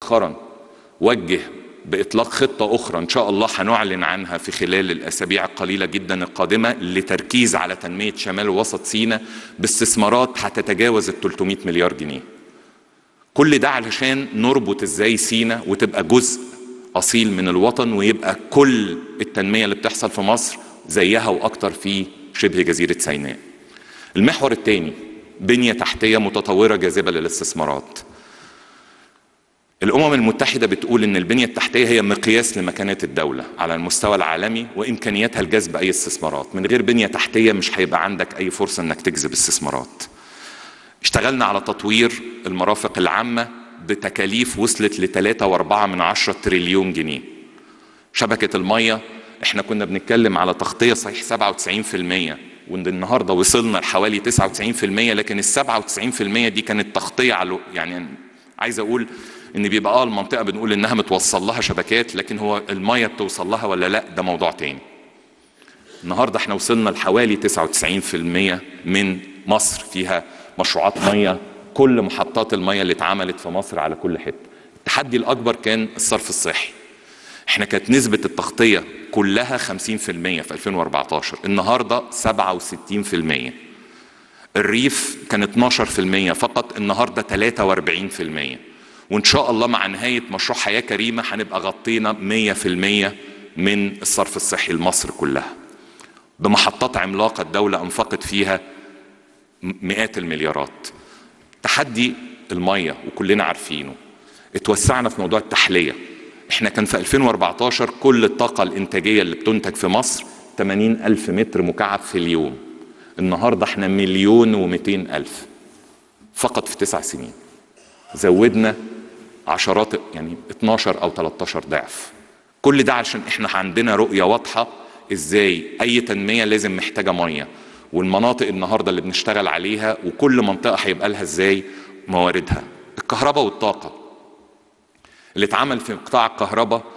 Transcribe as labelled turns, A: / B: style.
A: مؤخرا وجه باطلاق خطه اخرى ان شاء الله هنعلن عنها في خلال الاسابيع القليله جدا القادمه لتركيز على تنميه شمال ووسط سيناء باستثمارات هتتجاوز ال 300 مليار جنيه. كل ده علشان نربط ازاي سيناء وتبقى جزء اصيل من الوطن ويبقى كل التنميه اللي بتحصل في مصر زيها واكتر في شبه جزيره سيناء. المحور الثاني بنيه تحتيه متطوره جاذبه للاستثمارات. الامم المتحده بتقول ان البنيه التحتيه هي مقياس لمكانه الدوله على المستوى العالمي وامكانياتها لجذب اي استثمارات من غير بنيه تحتيه مش هيبقى عندك اي فرصه انك تجذب استثمارات اشتغلنا على تطوير المرافق العامه بتكاليف وصلت ل 3.4 من عشرة تريليون جنيه شبكه الميه احنا كنا بنتكلم على تغطيه صحيح 97% وان النهارده وصلنا لحوالي 99% لكن ال 97% دي كانت تغطيه على يعني عايز اقول ان بيبقى اه المنطقه بنقول انها متوصل لها شبكات لكن هو الميه بتوصل لها ولا لا ده موضوع تاني النهارده احنا وصلنا لحوالي 99% من مصر فيها مشروعات ميه كل محطات الميه اللي اتعملت في مصر على كل حته التحدي الاكبر كان الصرف الصحي احنا كانت نسبه التغطيه كلها 50% في 2014 النهارده 67% الريف كان 12% فقط النهارده 43% وان شاء الله مع نهايه مشروع حياه كريمه هنبقى غطينا 100% من الصرف الصحي لمصر كلها بمحطات عملاقه الدوله انفقت فيها مئات المليارات تحدي الميه وكلنا عارفينه اتوسعنا في موضوع التحليه احنا كان في 2014 كل الطاقه الانتاجيه اللي بتنتج في مصر 80 ألف متر مكعب في اليوم النهارده احنا مليون و200 ألف فقط في تسع سنين زودنا عشرات يعني 12 او 13 ضعف كل ده عشان احنا عندنا رؤيه واضحه ازاي اي تنميه لازم محتاجه ميه والمناطق النهارده اللي بنشتغل عليها وكل منطقه هيبقى لها ازاي مواردها الكهرباء والطاقه اللي اتعمل في قطاع الكهرباء